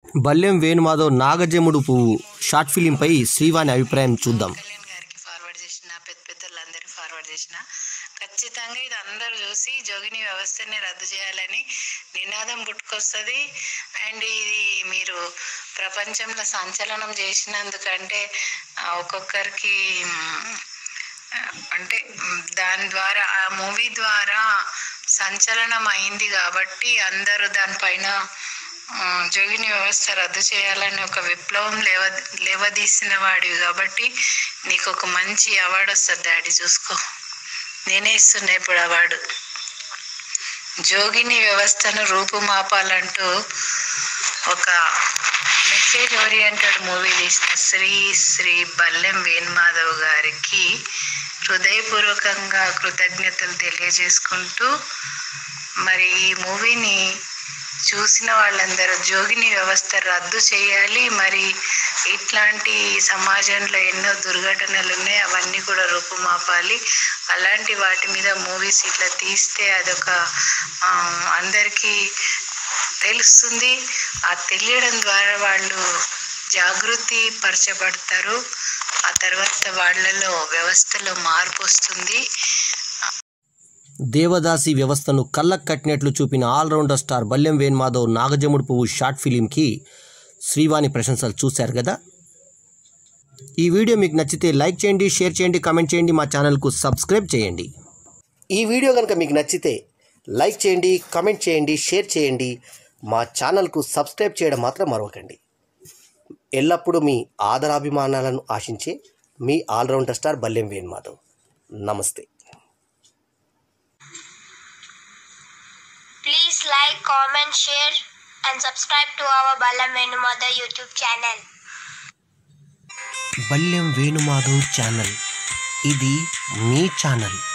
బల్లెం Venumadhav Nagajamudu Puvvu short ఫిలింపై Srivani అభిప్రాయం చూద్దాం కళ్యాణ్ గారికి ఫార్వర్డ్ చేసిన పెద్ద పెద్దలందరికీ ఫార్వర్డ్ చేసిన ఖచ్చితంగా ఇది అందరూ చూసి జోగిని వ్యవస్థని రద్దు చేయాలని నినాదం పుట్టుకొస్తుంది అండ్ ఇది మీరు ప్రపంచంలో సంచలనం చేసినందుకంటే ఆ, ఒక్కొక్కరికి మ్, అంటే మ్, దాని ద్వారా ఆ మూవీ ద్వారా సంచలనం అయింది కాబట్టి అందరూ దానిపైన ఆ, జోగిని వ్యవస్థ రద్దు చేయాలని ఒక విప్లవం లేవ లేవదీసిన వాడివి కాబట్టి నీకు ఒక మంచి అవార్డు వస్తుంది డాడీ చూసుకో నేనే ఇస్తున్నా ఇప్పుడు అవార్డు జోగిని వ్యవస్థను రూపుమాపాలంటూ ఒక మెసేజ్ ఓరియంటెడ్ మూవీ తీసిన శ్రీ శ్రీ బల్లెం వేణుమాధవ్ గారికి హృదయపూర్వకంగా కృతజ్ఞతలు తెలియజేసుకుంటూ మరి ఈ మూవీని చూసిన వాళ్ళందరూ జోగిని వ్యవస్థ రద్దు చేయాలి మరి ఇట్లాంటి సమాజంలో ఎన్నో దుర్ఘటనలు ఉన్నాయి అవన్నీ కూడా రూపుమాపాలి అలాంటి వాటి మీద మూవీస్ ఇట్లా తీస్తే అదొక ఆ, అందరికీ తెలుస్తుంది ఆ తెలియడం ద్వారా వాళ్ళు జాగృతి పరచబడతారు ఆ తర్వాత వాళ్ళలో వ్యవస్థలో మార్పు వస్తుంది దేవదాసి వ్యవస్థను కళ్ళకు కట్టినట్లు చూపిన all rounder star Ballem Venumadhav Nagajamudu Puvvu short ఫిలింకి Srivani ప్రశంసలు చూశారు కదా ఈ వీడియో మీకు నచ్చితే లైక్ చేయండి షేర్ చేయండి కామెంట్ చేయండి మా ఛానల్కు సబ్స్క్రైబ్ చేయండి ఈ వీడియో కనుక మీకు నచ్చితే లైక్ చేయండి కామెంట్ చేయండి షేర్ చేయండి మా ఛానల్కు సబ్స్క్రైబ్ చేయడం మాత్రం మరవకండి ఎల్లప్పుడూ మీ ఆదరాభిమానాలను ఆశించే మీ ఆల్రౌండర్ స్టార్ బల్లెం వేణుమాధవ్ నమస్తే Please like, comment, share, and subscribe to our Balam Venumada YouTube channel. Ballem Venumadhav channel ఇది మీ ఛానల్